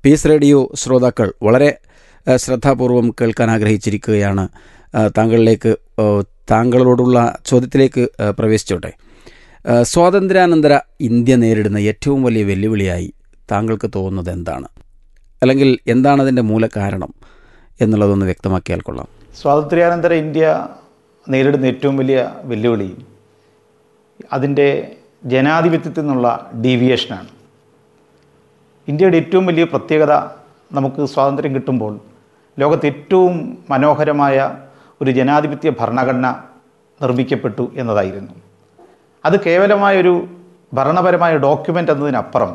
piece radio ശ്രോതാക്കൾ വളരെ ആ, ശ്രദ്ധാപൂർവം കേൾക്കാൻ ആഗ്രഹിച്ചിരിക്കുകയാണ് ആ, താങ്കളിലേക്ക് ആ, താങ്കളോടുള്ള ചോദ്യത്തിലേക്ക് ആ, പ്രവേശിച്ചോട്ടെ ആ, സ്വാതന്ത്ര്യാനന്തര ഇന്ത്യ നേരിടുന്ന ഏറ്റവും വലിയ വെല്ലുവിളിയായി താങ്കൾക്ക് തോന്നുന്നത് എന്താണ് അല്ലെങ്കിൽ എന്താണ് അതിൻ്റെ മൂലകാരണം എന്നുള്ളതൊന്ന് വ്യക്തമാക്കിയാൽ കൊള്ളാം സ്വാതന്ത്ര്യാനന്തര ഇന്ത്യ നേരിടുന്ന ഏറ്റവും വലിയ വെല്ലുവിളി അതിൻ്റെ ജനാധിപത്യത്തിൽ നിന്നുള്ള ഡീവിയേഷനാണ് ഇന്ത്യയുടെ ഏറ്റവും വലിയ പ്രത്യേകത നമുക്ക് സ്വാതന്ത്ര്യം കിട്ടുമ്പോൾ ലോകത്ത് ഏറ്റവും മനോഹരമായ ഒരു ജനാധിപത്യ ഭരണഘടന നിർമ്മിക്കപ്പെട്ടു എന്നതായിരുന്നു അത് കേവലമായൊരു ഭരണപരമായ ഡോക്യുമെൻ്റ് എന്നതിനപ്പുറം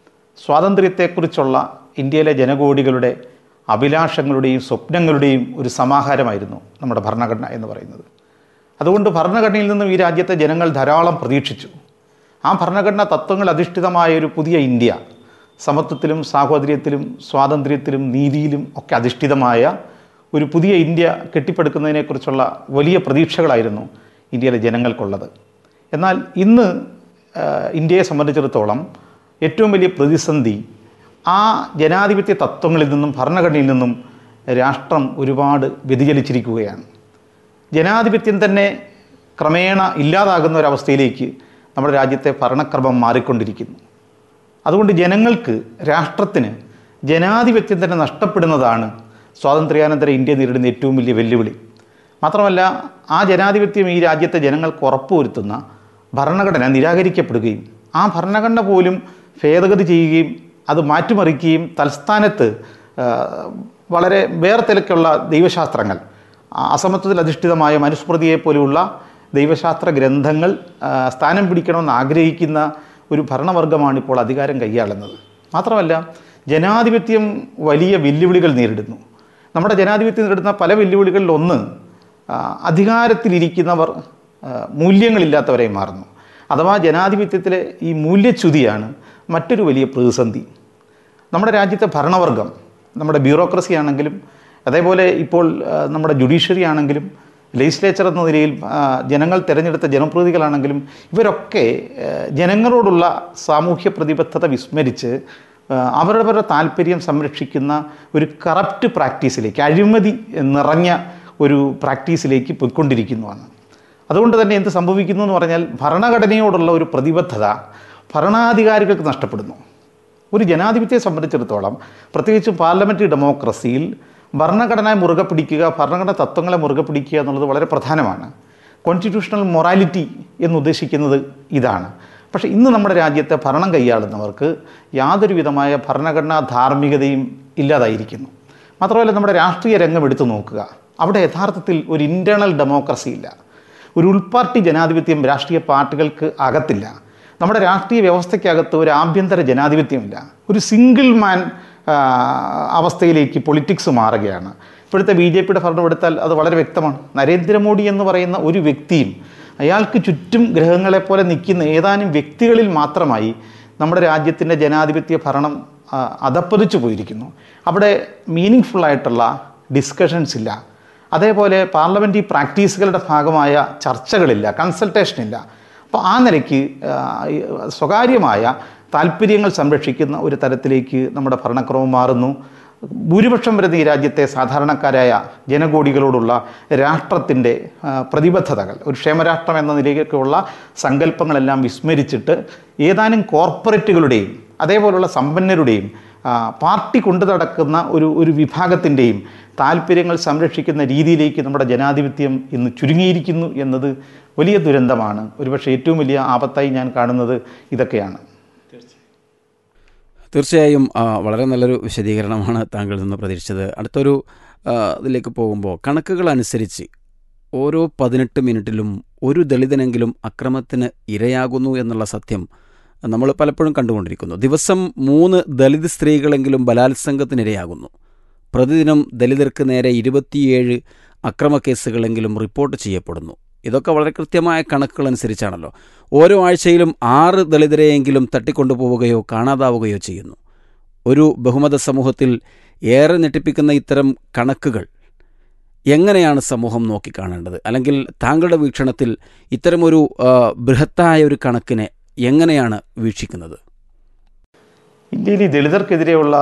സ്വാതന്ത്ര്യത്തെക്കുറിച്ചുള്ള ഇന്ത്യയിലെ ജനകോടികളുടെ അഭിലാഷങ്ങളുടെയും സ്വപ്നങ്ങളുടെയും ഒരു സമാഹാരമായിരുന്നു നമ്മുടെ ഭരണഘടന എന്ന് പറയുന്നത് അതുകൊണ്ട് ഭരണഘടനയിൽ നിന്നും ഈ രാജ്യത്തെ ജനങ്ങൾ ധാരാളം പ്രതീക്ഷിച്ചു ആ ഭരണഘടന തത്വങ്ങൾ അധിഷ്ഠിതമായ ഒരു പുതിയ ഇന്ത്യ സമത്വത്തിലും സാഹോദര്യത്തിലും സ്വാതന്ത്ര്യത്തിലും നീതിയിലും ഒക്കെ അധിഷ്ഠിതമായ ഒരു പുതിയ ഇന്ത്യ കെട്ടിപ്പടുക്കുന്നതിനെക്കുറിച്ചുള്ള വലിയ പ്രതീക്ഷകളായിരുന്നു ഇന്ത്യയിലെ ജനങ്ങൾക്കുള്ളത് എന്നാൽ ഇന്ന് ആ, ഇന്ത്യയെ സംബന്ധിച്ചിടത്തോളം ഏറ്റവും വലിയ പ്രതിസന്ധി ആ ജനാധിപത്യ തത്വങ്ങളിൽ നിന്നും ഭരണഘടനയിൽ നിന്നും രാഷ്ട്രം ഒരുപാട് വ്യതിചലിച്ചിരിക്കുകയാണ് ജനാധിപത്യം തന്നെ ക്രമേണ ഇല്ലാതാകുന്ന ഒരവസ്ഥയിലേക്ക് നമ്മുടെ രാജ്യത്തെ ഭരണക്രമം മാറിക്കൊണ്ടിരിക്കുന്നു അതുകൊണ്ട് ജനങ്ങൾക്ക് രാഷ്ട്രത്തിന് ജനാധിപത്യം തന്നെ നഷ്ടപ്പെടുന്നതാണ് സ്വാതന്ത്ര്യാനന്തര ഇന്ത്യ നേരിടുന്ന ഏറ്റവും വലിയ വെല്ലുവിളി മാത്രമല്ല ആ ജനാധിപത്യം ഈ രാജ്യത്തെ ജനങ്ങൾക്ക് ഉറപ്പുവരുത്തുന്ന ഭരണഘടന നിരാകരിക്കപ്പെടുകയും ആ ഭരണഘടന പോലും ഭേദഗതി ചെയ്യുകയും അത് മാറ്റിമറിക്കുകയും തൽസ്ഥാനത്ത് ആ, വളരെ വേർതിലക്കുള്ള ദൈവശാസ്ത്രങ്ങൾ ആ, അസമത്വത്തിൽ അധിഷ്ഠിതമായ മനുസ്മൃതിയെ പോലെയുള്ള ദൈവശാസ്ത്ര ഗ്രന്ഥങ്ങൾ ആ, സ്ഥാനം പിടിക്കണമെന്ന് ആഗ്രഹിക്കുന്ന ഒരു ഭരണവർഗമാണ് ഇപ്പോൾ അധികാരം കൈയാളുന്നത് മാത്രമല്ല ജനാധിപത്യം വലിയ വെല്ലുവിളികൾ നേരിടുന്നു നമ്മുടെ ജനാധിപത്യം നേരിടുന്ന പല വെല്ലുവിളികളിൽ ഒന്ന് ആ, അധികാരത്തിലിരിക്കുന്നവർ ആ, മൂല്യങ്ങളില്ലാത്തവരായി മാറുന്നു അഥവാ ജനാധിപത്യത്തിലെ ഈ മൂല്യച്യുതിയാണ് മറ്റൊരു വലിയ പ്രതിസന്ധി നമ്മുടെ രാജ്യത്തെ ഭരണവർഗം നമ്മുടെ ബ്യൂറോക്രസി ആണെങ്കിലും അതേപോലെ ഇപ്പോൾ ആ, നമ്മുടെ ജുഡീഷ്യറി ആണെങ്കിലും ലെജിസ്ലേച്ചർ എന്ന നിലയിൽ ആ, ജനങ്ങൾ തിരഞ്ഞെടുത്ത ജനപ്രതിനിധികളാണെങ്കിലും ഇവരൊക്കെ ആ, ജനങ്ങളോടുള്ള സാമൂഹ്യ പ്രതിബദ്ധത വിസ്മരിച്ച് ആ, അവരവരുടെ താല്പര്യം സംരക്ഷിക്കുന്ന ഒരു കറപ്റ്റ് പ്രാക്ടീസിലേക്ക് അഴിമതി നിറഞ്ഞ ഒരു പ്രാക്ടീസിലേക്ക് പോയിക്കൊണ്ടിരിക്കുന്നുവാണ് അതുകൊണ്ട് തന്നെ എന്ത് സംഭവിക്കുന്നു എന്ന് പറഞ്ഞാൽ ഭരണഘടനയോടുള്ള ഒരു പ്രതിബദ്ധത ഭരണാധികാരികൾക്ക് നഷ്ടപ്പെടുന്നു ഒരു ജനാധിപത്യത്തെ സംബന്ധിച്ചിടത്തോളം പ്രത്യേകിച്ചും പാർലമെൻ്ററി ഡെമോക്രസിയിൽ ഭരണഘടനയെ മുറുകെ പിടിക്കുക ഭരണഘടന തത്വങ്ങളെ മുറുകെ പിടിക്കുക എന്നുള്ളത് വളരെ പ്രധാനമാണ് കോൺസ്റ്റിറ്റ്യൂഷണൽ മൊറാലിറ്റി എന്ന് ഉദ്ദേശിക്കുന്നത് ഇതാണ് പക്ഷേ ഇന്ന് നമ്മുടെ രാജ്യത്തെ ഭരണം കൈയാളുന്നവർക്ക് യാതൊരു വിധമായ ഭരണഘടനാ ധാർമ്മികതയും ഇല്ലാതായിരിക്കുന്നു മാത്രമല്ല നമ്മുടെ രാഷ്ട്രീയ രംഗം എടുത്തു നോക്കുക അവിടെ യഥാർത്ഥത്തിൽ ഒരു ഇൻറ്റേർണൽ ഡെമോക്രസി ഇല്ല ഒരു ഉൾപാർട്ടി ജനാധിപത്യം രാഷ്ട്രീയ പാർട്ടികൾക്ക് അകത്തില്ല നമ്മുടെ രാഷ്ട്രീയ വ്യവസ്ഥയ്ക്കകത്ത് ഒരു ആഭ്യന്തര ജനാധിപത്യമില്ല ഒരു സിംഗിൾ മാൻ ആ, അവസ്ഥയിലേക്ക് പൊളിറ്റിക്സ് മാറുകയാണ് ഇപ്പോഴത്തെ ബി ജെ പിയുടെ ഭരണം എടുത്താൽ അത് വളരെ വ്യക്തമാണ് നരേന്ദ്രമോദി എന്ന് പറയുന്ന ഒരു വ്യക്തിയും അയാൾക്ക് ചുറ്റും ഗ്രഹങ്ങളെപ്പോലെ നിൽക്കുന്ന ഏതാനും വ്യക്തികളിൽ മാത്രമായി നമ്മുടെ രാജ്യത്തിൻ്റെ ജനാധിപത്യ ഭരണം ആ, അധപ്പതിച്ചു പോയിരിക്കുന്നു അവിടെ മീനിങ് ഫുള്ളായിട്ടുള്ള ഡിസ്കഷൻസ് ഇല്ല അതേപോലെ പാർലമെൻ്ററി പ്രാക്ടീസുകളുടെ ഭാഗമായ ചർച്ചകളില്ല കൺസൾട്ടേഷൻ ഇല്ല അപ്പോൾ ആ നിലയ്ക്ക് ആ, ഈ സ്വകാര്യമായ താല്പര്യങ്ങൾ സംരക്ഷിക്കുന്ന ഒരു തരത്തിലേക്ക് നമ്മുടെ ഭരണക്രമം മാറുന്നു ഭൂരിപക്ഷം വരുന്ന ഈ രാജ്യത്തെ സാധാരണക്കാരായ ജനകോടികളോടുള്ള രാഷ്ട്രത്തിൻ്റെ ആ, പ്രതിബദ്ധതകൾ ഒരു ക്ഷേമരാഷ്ട്രം എന്ന നിലയിലേക്കുള്ള സങ്കല്പങ്ങളെല്ലാം വിസ്മരിച്ചിട്ട് ഏതാനും കോർപ്പറേറ്റുകളുടെയും അതേപോലുള്ള സമ്പന്നരുടെയും ആ, പാർട്ടി കൊണ്ടു നടക്കുന്ന ഒരു ഒരു വിഭാഗത്തിൻ്റെയും താല്പര്യങ്ങൾ സംരക്ഷിക്കുന്ന രീതിയിലേക്ക് നമ്മുടെ ജനാധിപത്യം ഇന്ന് ചുരുങ്ങിയിരിക്കുന്നു എന്നത് വലിയ ദുരന്തമാണ് ഒരുപക്ഷെ ഏറ്റവും വലിയ ആപത്തായി ഞാൻ കാണുന്നത് ഇതൊക്കെയാണ് തീർച്ചയായും ആ, വളരെ നല്ലൊരു വിശദീകരണമാണ് താങ്കളിൽ നിന്ന് പ്രതീക്ഷിച്ചത് അടുത്തൊരു ആ, ഇതിലേക്ക് പോകുമ്പോൾ കണക്കുകൾ അനുസരിച്ച് ഓരോ പതിനെട്ട് മിനിറ്റിലും ഒരു ദളിതനെങ്കിലും അക്രമത്തിന് ഇരയാകുന്നു എന്നുള്ള സത്യം നമ്മൾ പലപ്പോഴും കണ്ടുകൊണ്ടിരിക്കുന്നു ദിവസം മൂന്ന് ദളിത് സ്ത്രീകളെങ്കിലും ബലാത്സംഗത്തിനിരയാകുന്നു പ്രതിദിനം ദലിതർക്ക് നേരെ ഇരുപത്തിയേഴ് അക്രമക്കേസുകളെങ്കിലും റിപ്പോർട്ട് ചെയ്യപ്പെടുന്നു ഇതൊക്കെ വളരെ കൃത്യമായ കണക്കുകൾ അനുസരിച്ചാണല്ലോ ഓരോ ആഴ്ചയിലും ആറ് ദളിതരെയെങ്കിലും തട്ടിക്കൊണ്ടുപോവുകയോ കാണാതാവുകയോ ചെയ്യുന്നു ഒരു ബഹുമത സമൂഹത്തിൽ ഏറെ ഞെട്ടിപ്പിക്കുന്ന ഇത്തരം കണക്കുകൾ എങ്ങനെയാണ് സമൂഹം നോക്കിക്കാണേണ്ടത് അല്ലെങ്കിൽ താങ്കളുടെ വീക്ഷണത്തിൽ ഇത്തരമൊരു ആ, ബൃഹത്തായ ഒരു കണക്കിനെ എങ്ങനെയാണ് വീക്ഷിക്കുന്നത് ഇന്ത്യയിൽ ഈ ദളിതർക്കെതിരെയുള്ള